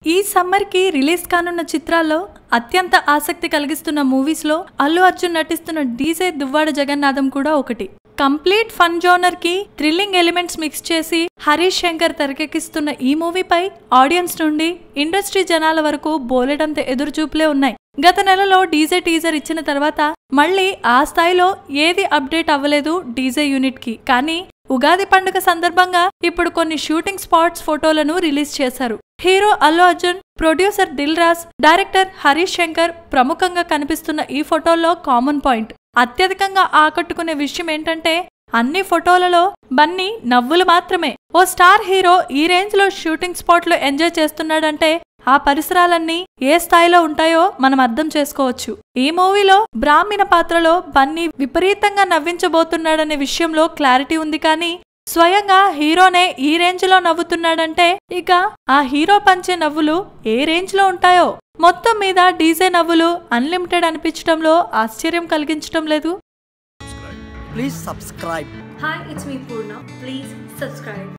ఈ సమ్మర్ కి రిలీజ్ కానున్న చిత్రాల్లో అత్యంత ఆసక్తి కలిగిస్తున్న మూవీస్ లో అల్లు అర్జున్ నటిస్తున్న డీజే దువ్వాడ జగన్నాథం కూడా ఒకటి కంప్లీట్ ఫన్ జోనర్ కి థ్రిల్లింగ్ ఎలిమెంట్స్ మిక్స్ చేసి హరీష్ శంకర్ తెరకెక్కిస్తున్న ఈ మూవీపై ఆడియన్స్ నుండి ఇండస్ట్రీ జనాల వరకు బోలెడంత ఎదురుచూపులే ఉన్నాయి గత నెలలో డీజే టీజర్ ఇచ్చిన తర్వాత మళ్ళీ ఆ స్థాయిలో ఏది అప్డేట్ అవ్వలేదు డీజే యూనిట్ కి కానీ ఉగాది పండుగ సందర్భంగా ఇప్పుడు కొన్ని షూటింగ్ స్పాట్స్ ఫోటోలను రిలీజ్ చేశారు hero Allu Arjun producer Dil Raj director Harish Shankar ప్రముఖంగా కనిపిస్తున్న ఈ ఫోటోల్లో కామన్ పాయింట్ అత్యధికంగా ఆకట్టుకునే విషయం ఏంటంటే అన్ని ఫోటోలలో బన్నీ నవ్వులు మాత్రమే ఓ స్టార్ హీరో ఈ రేంజ్ లో షూటింగ్ స్పాట్ లో ఎంజాయ్ చేస్తున్నాడంటే ఆ పరిసరాలన్నీ ఏ స్థాయిలో ఉంటాయో మనం అర్థం చేసుకోవచ్చు ఈ మూవీలో బ్రాహ్మణ పాత్రలో బన్నీ విపరీతంగా నవ్వించబోతున్నాడనే విషయంలో క్లారిటీ ఉంది కానీ స్వయంగా హీరోనే ఈ రేంజ్ లో నవ్వుతున్నాడంటే ఇక ఆ హీరో పంచే నవ్వులు ఏ రేంజ్ లో ఉంటాయో మొత్తం మీద డీజే నవ్వులు అన్లిమిటెడ్ అనిపించడంలో ఆశ్చర్యం కలిగించడం లేదు Please subscribe. Hi, it's me Purna. Please subscribe.